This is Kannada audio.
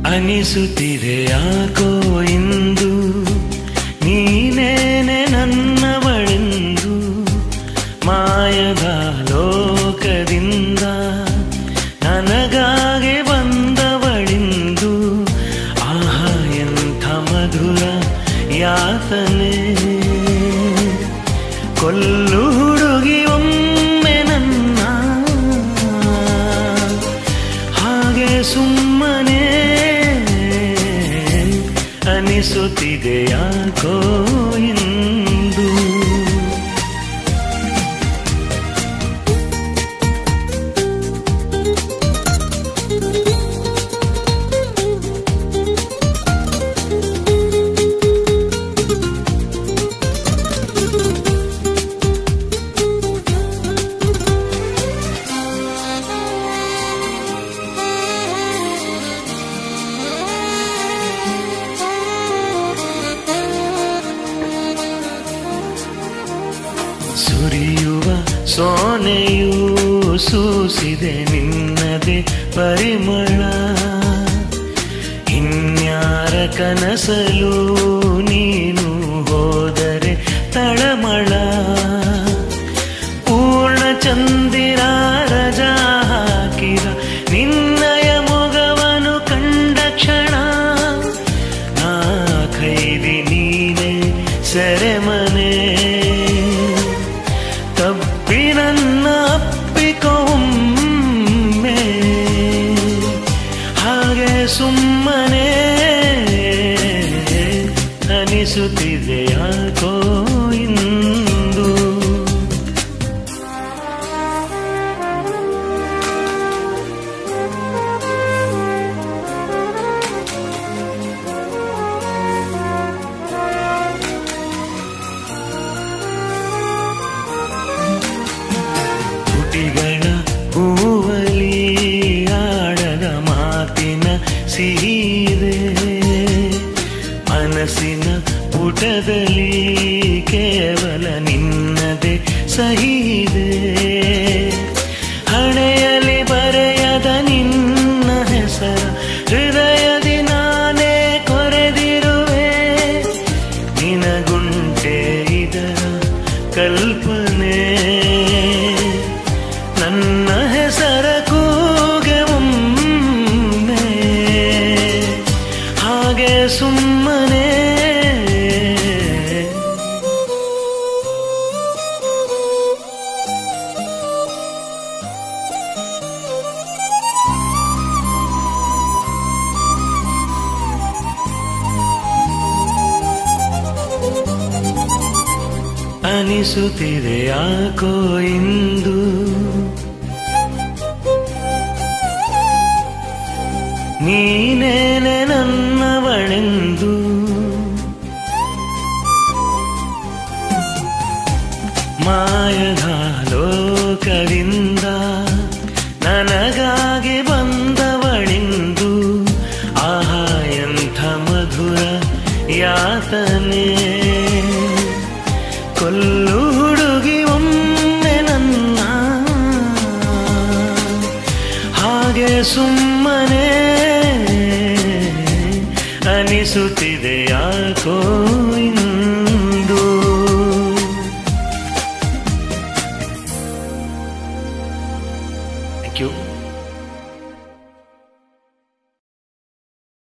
ಅನಿಸುತ್ತಿದೆ ಯಾಕೋ ಇಂದು ನೀನೇನೆ ನನ್ನವಳೆಂದು ಮಾಯದ ಲೋಕದಿಂದ ನನಗಾಗಿ ಬಂದವಳಿಂದು ಆಹಾ ಎಂಥ ಮಧುರ ಯಾತನೆ ಕೊಲ್ಲು ಹುಡುಗಿ ಒಮ್ಮೆ ನನ್ನ ಹಾಗೆ ಸುಮ್ಮನೆ ಅನಿಸುತ್ತಿದೆ ಯಾಕೋ ಇಂದು ಸುರಿಯುವ ಸೋನೆಯೂ ಸೂಸಿದೆ ನಿನ್ನದೆ ಪರಿಮಳ ಇನ್ಯಾರ ಕನಸಲು ನೀನು ಹೋದರೆ ತಳಮಳ ಪೂರ್ಣ ಚಂದಿರ ರಜಾ ಹಾಕಿರ ನಿನ್ನಯ ಮೊಗವನು ಕಂಡ ಕ್ಷಣ ನಾ ಖೈದಿ ನೀನೆ ಸೆರೆಮನೆ ತಪ್ಪಿ ನನ್ನ ಅಪ್ಪಿಕೊಮ್ಮೆ ಹಾಗೆ ಸುಮ್ಮನೆ ಅನಿಸುತ್ತಿದೆ ಯಾಕೋ ಇಂದು ತುಟಿಗಳ ಹೂವಲಿ ಆಡದ ಮಾತಿನ ಸಿಹಿದೆ ಮನಸ್ಸಿನ ಪುಟದಲ್ಲಿ ಕೇವಲ ನಿನ್ನದೆ ಸಹಿದೆ ಹಣೆಯಲ್ಲಿ ಬರೆಯದ ನಿನ್ನ ಹೆಸರ ಹೃದಯದಿ ನಾನೇ ಕೊರೆದಿರುವೆ ನಿನಗುಂಟೆ ಇದರ ಕಲ್ಪನೆ ನನ್ನ ಹೆಸರ ಕೂಗೆ ಒಮ್ಮೆ ಹಾಗೆ ಸುಮ್ಮನೆ ಅನಿಸುತ್ತಿದೆ ಯಾಕೋ ಇಂದು ನೀನೇನೆ ನನ್ನವಳೆಂದು ಮಾಯದ ಲೋಕದಿಂದ ನನಗಾಗಿ ಬಂದವಳಿಂದು ಆಹಾ ಎಂಥ ಮಧುರ ಯಾತನೆ ಕೊಲ್ಲು ಹುಡುಗಿ ಒಮ್ಮೆ ನನ್ನ ಹಾಗೆ ಸುಮ್ಮನೆ ಅನಿಸುತ್ತಿದೆ ಯಾಕೋ